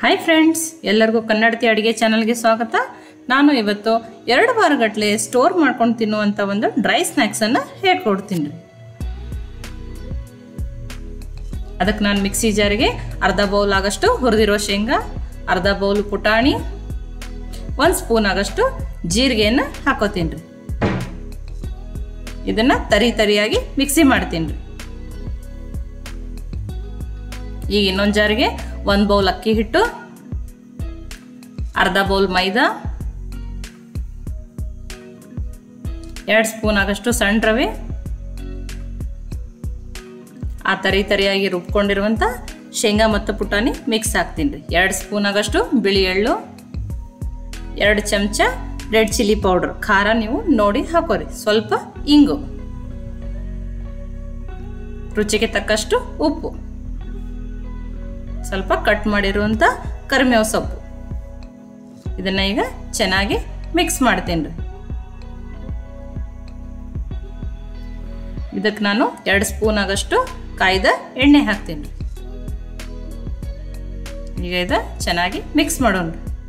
hi friends ಎಲ್ಲರಿಗೂ ಕನ್ನಡತಿ ಅಡುಗೆ ಚಾನಲ್ಗೆ ಸ್ವಾಗತ ನಾನು ಇವತ್ತು ಎರಡು ವಾರಗಟ್ಟಲೆ ಸ್ಟೋರ್ ಮಾಡ್ಕೊಂಡು ತಿನ್ನುವಂಥ ಒಂದು ಡ್ರೈ ಸ್ನ್ಯಾಕ್ಸನ್ನು ಹೇಳ್ಕೊಡ್ತೀನಿ ರೀ ಅದಕ್ಕೆ ನಾನು ಮಿಕ್ಸಿ ಜಾರಿಗೆ ಅರ್ಧ ಬೌಲ್ ಆಗಷ್ಟು ಹುರಿದಿರೋ ಶೇಂಗಾ ಅರ್ಧ ಬೌಲ್ ಪುಟಾಣಿ ಒಂದು ಸ್ಪೂನ್ ಆಗಷ್ಟು ಜೀರಿಗೆಯನ್ನು ಹಾಕೋತೀನಿ ರೀ ಇದನ್ನು ತರಿ ತರಿಯಾಗಿ ಮಿಕ್ಸಿ ಮಾಡ್ತೀನಿ ರೀ ಈಗ ಇನ್ನೊಂದು ಜಾರಿಗೆ ಒಂದು ಬೌಲ್ ಅಕ್ಕಿ ಹಿಟ್ಟು ಅರ್ಧ ಬೌಲ್ ಮೈದಾ ಎರಡು ಸ್ಪೂನ್ ಆಗಷ್ಟು ಸಣ್ಣ ರವೆ ಆ ತರಿ ತರಿಯಾಗಿ ರುಬ್ಕೊಂಡಿರುವಂಥ ಶೇಂಗಾ ಮತ್ತು ಪುಟಾಣಿ ಮಿಕ್ಸ್ ಹಾಕ್ತೀನಿ ರೀ ಎರಡು ಸ್ಪೂನ್ ಆಗಷ್ಟು ಬಿಳಿ ಎಳ್ಳು ಎರಡು ಚಮಚ ರೆಡ್ ಚಿಲ್ಲಿ ಪೌಡ್ರ್ ಖಾರ ನೀವು ನೋಡಿ ಹಾಕೋರಿ ಸ್ವಲ್ಪ ಇಂಗು ರುಚಿಗೆ ತಕ್ಕಷ್ಟು ಉಪ್ಪು ಸ್ವಲ್ಪ ಕಟ್ ಮಾಡಿರುವಂಥ ಕರಿಮೇವು ಸೊಪ್ಪು ಇದನ್ನ ಈಗ ಚೆನ್ನಾಗಿ ಮಿಕ್ಸ್ ಮಾಡ್ತೀನಿ ರೀ ಇದಕ್ಕೆ ನಾನು ಎರಡು ಸ್ಪೂನ್ ಆಗಷ್ಟು ಕಾಯ್ದ ಎಣ್ಣೆ ಹಾಕ್ತೀನಿ ಈಗ ಇದು ಚೆನ್ನಾಗಿ ಮಿಕ್ಸ್ ಮಾಡೋಣ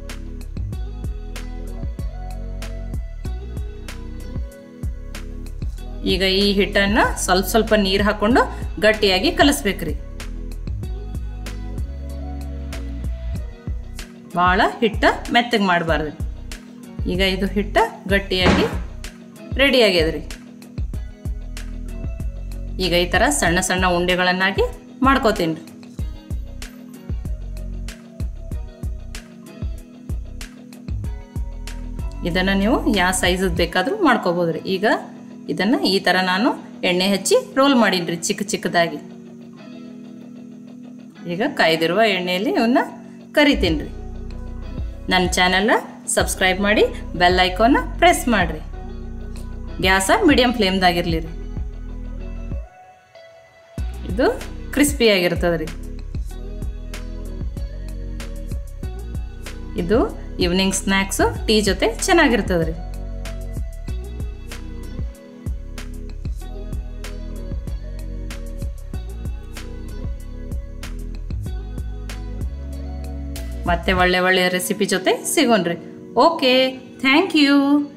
ಈಗ ಈ ಹಿಟ್ಟನ್ನು ಸ್ವಲ್ಪ ಸ್ವಲ್ಪ ನೀರು ಹಾಕೊಂಡು ಗಟ್ಟಿಯಾಗಿ ಕಲಿಸ್ಬೇಕ್ರಿ ಭಾಳ ಹಿಟ್ಟ ಮೆತ್ತಗೆ ಮಾಡಬಾರ್ದು ಈಗ ಇದು ಹಿಟ್ಟ ಗಟ್ಟಿಯಾಗಿ ರೆಡಿ ಆಗ್ಯದ್ರಿ ಈಗ ಈ ಥರ ಸಣ್ಣ ಸಣ್ಣ ಉಂಡೆಗಳನ್ನಾಗಿ ಮಾಡ್ಕೋತೀನಿ ರೀ ಇದನ್ನು ನೀವು ಯಾವ ಸೈಜದ್ ಬೇಕಾದರೂ ಮಾಡ್ಕೋಬೋದ್ರಿ ಈಗ ಇದನ್ನು ಈ ಥರ ನಾನು ಎಣ್ಣೆ ಹಚ್ಚಿ ರೋಲ್ ಮಾಡೀನಿ ರೀ ಚಿಕ್ಕ ಚಿಕ್ಕದಾಗಿ ಈಗ ಕಾಯ್ದಿರುವ ಎಣ್ಣೆಯಲ್ಲಿ ಇವನ್ನ ಕರಿತೀನಿ ರೀ ನನ್ನ ಚಾನಲ್ನ ಸಬ್ಸ್ಕ್ರೈಬ್ ಮಾಡಿ ಬೆಲ್ ಐಕಾನ್ನ ಪ್ರೆಸ್ ಮಾಡಿರಿ ಗ್ಯಾಸ ಮೀಡಿಯಮ್ ಫ್ಲೇಮ್ದಾಗಿರಲಿ ರೀ ಇದು ಕ್ರಿಸ್ಪಿಯಾಗಿರ್ತದೆ ರೀ ಇದು ಈವ್ನಿಂಗ್ ಸ್ನ್ಯಾಕ್ಸು ಟೀ ಜೊತೆ ಚೆನ್ನಾಗಿರ್ತದೆ ರೀ ಮತ್ತೆ ಒಳ್ಳೆ ಒಳ್ಳೆ ರೆಸಿಪಿ ಜೊತೆ ಸಿಗೋಣ್ರಿ ಓಕೆ ಥ್ಯಾಂಕ್ ಯು